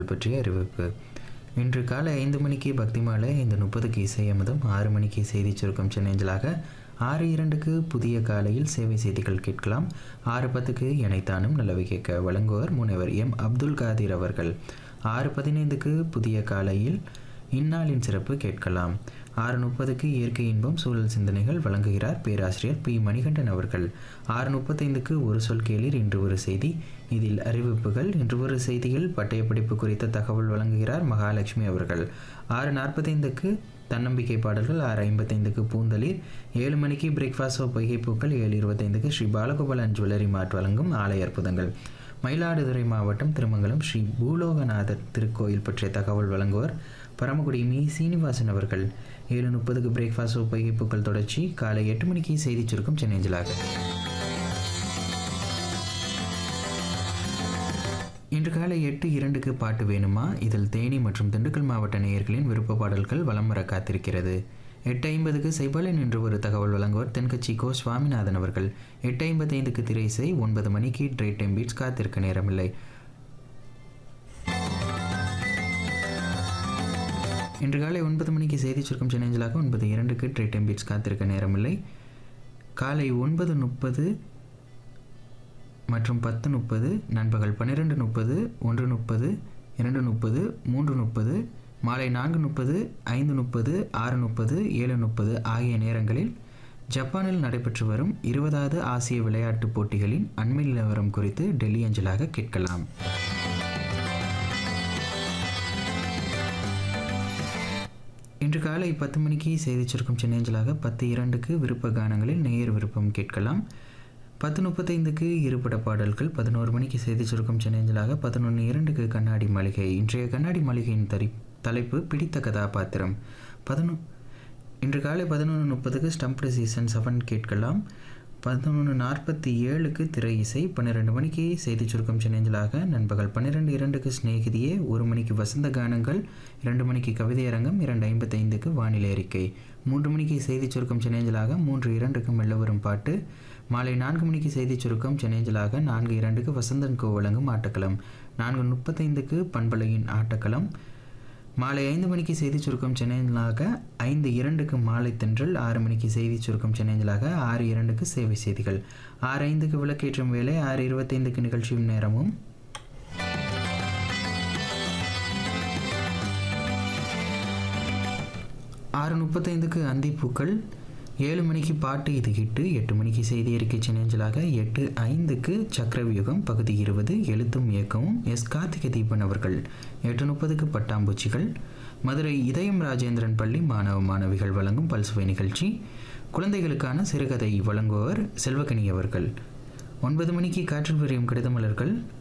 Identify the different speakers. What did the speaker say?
Speaker 1: பற்றிய அறிவிப்பு இன்று காலை ஐந்து மணிக்கு பக்தி மாலை ஐந்து முப்பதுக்கு இசை அமுதம் ஆறு மணிக்கு செய்தி சுருக்கம் சென்னேஞ்சலாக ஆறு இரண்டுக்கு புதிய காலையில் சேவை செய்திகள் கேட்கலாம் ஆறு பத்துக்கு இணைத்தானும் நல்லவை கேட்க வழங்குவர் முனைவர் எம் அப்துல் காதிர் அவர்கள் ஆறு பதினைந்துக்கு புதிய காலையில் இந்நாளின் சிறப்பு கேட்கலாம் ஆறு முப்பதுக்கு இயற்கை இன்பம் சூழல் சிந்தனைகள் வழங்குகிறார் பேராசிரியர் பி மணிகண்டன் அவர்கள் ஆறு முப்பத்தைந்துக்கு ஒரு சொல் கேளீர் இன்று ஒரு செய்தி இதில் அறிவிப்புகள் இன்று ஒரு செய்தியில் பட்டய படிப்பு குறித்த தகவல் வழங்குகிறார் மகாலட்சுமி அவர்கள் ஆறு நாற்பத்தைந்துக்கு தன்னம்பிக்கை பாடல்கள் ஆறு ஐம்பத்தைந்துக்கு பூந்தளிர் ஏழு மணிக்கு பிரேக்ஃபாஸ்ட் பொய்கை பூக்கள் ஏழு இருபத்தைந்துக்கு ஸ்ரீ பாலகோபாலன் ஜுவல்லரி மார்ட் வழங்கும் ஆலய அற்புதங்கள் மயிலாடுதுறை மாவட்டம் திருமங்கலம் ஸ்ரீ பூலோகநாதர் திருக்கோயில் பற்றிய தகவல் வழங்குவர் பரமக்குடி மீ சீனிவாசன் அவர்கள் ஏழு முப்பதுக்கு பிரேக்ஃபாஸ்ட் பொய்கை பூக்கள் தொடர்ச்சி காலை எட்டு மணிக்கு செய்தி சுருக்கம் சென்னேஞ்சலாக இன்று காலை எட்டு இரண்டுக்கு பாட்டு வேணுமா இதில் தேனி மற்றும் திண்டுக்கல் மாவட்ட நேயர்களின் விருப்ப பாடல்கள் வலம் வர காத்திருக்கிறது எட்டு ஐம்பதுக்கு செய்பலன் என்று ஒரு தகவல் வழங்குவர் தென்கட்சி கோ சுவாமிநாதன் அவர்கள் எட்டு ஐம்பத்தைந்துக்கு திரைசை ஒன்பது மணிக்கு ட்ரேட் டைம் பீட்ஸ் காத்திருக்க நேரமில்லை இன்று காலை ஒன்பது மணிக்கு செய்தி சுருக்கம் சென்னஞ்சலாக ஒன்பது இரண்டுக்கு ட்ரேட் டைம் பீட்ஸ் காத்திருக்க நேரமில்லை காலை ஒன்பது முப்பது மற்றும் பத்து முப்பது நண்பகல் பன்னிரெண்டு முப்பது ஒன்று முப்பது இரண்டு முப்பது மூன்று முப்பது மாலை நான்கு முப்பது ஐந்து முப்பது ஆறு முப்பது ஏழு முப்பது ஆகிய நேரங்களில் ஜப்பானில் நடைபெற்று வரும் இருபதாவது ஆசிய விளையாட்டுப் போட்டிகளின் அண்மை நிலவரம் குறித்து டெல்லி அஞ்சலாக கேட்கலாம் இன்று காலை பத்து மணிக்கு செய்தி சுருக்கம் சென்னேஞ்சலாக பத்து இரண்டுக்கு விருப்ப கானங்களில் நேயர் விருப்பம் கேட்கலாம் பத்து முப்பத்தைந்துக்கு இருபட பாடல்கள் பதினோரு மணிக்கு செய்தி சுருக்கம் சென்னேஞ்சலாக பதினொன்று இரண்டுக்கு கண்ணாடி மாளிகை இன்றைய கண்ணாடி மாளிகையின் தரி தலைப்பு பிடித்த கதாபாத்திரம் பதினொ இன்று காலை பதினொன்று முப்பதுக்கு ஸ்டம்ப்டு சீசன் செவன் கேட்கலாம் பதினொன்று நாற்பத்தி ஏழுக்கு திரை இசை பன்னிரெண்டு மணிக்கு செய்தி சுருக்கம் சென்னேஞ்சலாக நண்பகல் பன்னிரெண்டு இரண்டுக்கு சிநேகிதியே ஒரு மணிக்கு வசந்த கானங்கள் இரண்டு மணிக்கு கவிதை அரங்கம் இரண்டு ஐம்பத்தைந்துக்கு வானிலை அறிக்கை மூன்று மணிக்கு செய்தி சுருக்கம் சென்னேஞ்சலாக மூன்று இரண்டுக்கு மெல்ல வரும் பாட்டு மாலை நான்கு மணிக்கு செய்தி சுருக்கம் சென்னேஞ்சலாக நான்கு இரண்டுக்கு வசந்தன் கோ வழங்கும் ஆட்டக்களம் நான்கு முப்பத்தைந்துக்கு பண்பலையின் ஆட்டக்களம் மாலை ஐந்து மணிக்கு செய்தி சுருக்கம் சென்னையிலாக ஐந்து இரண்டுக்கு மாலை தென்றல் ஆறு மணிக்கு செய்தி சுருக்கம் சென்னையிலாக ஆறு இரண்டுக்கு சேவை செய்திகள் ஆறு ஐந்துக்கு விளக்கேற்றும் வேலை ஆறு இருபத்தைந்துக்கு நிகழ்ச்சியும் நேரமும் ஆறு முப்பத்தைந்துக்கு அந்திப்பூக்கள் ஏழு மணிக்கு பாட்டு இது ஹிட்டு எட்டு மணிக்கு செய்தி அறிக்கை சென்னேஞ்சலாக எட்டு ஐந்துக்கு சக்கரவியூகம் பகுதி இருபது எழுத்தும் இயக்கமும் எஸ் கார்த்திகை தீபன் அவர்கள் எட்டு முப்பதுக்கு பட்டாம்பூச்சிகள் மதுரை இதயம் ராஜேந்திரன் பள்ளி மாணவ மாணவிகள் வழங்கும் பல்சுவை நிகழ்ச்சி குழந்தைகளுக்கான சிறுகதை வழங்குபவர் செல்வகனி அவர்கள் ஒன்பது மணிக்கு காற்றில் விரியும் கடிதமலர்கள்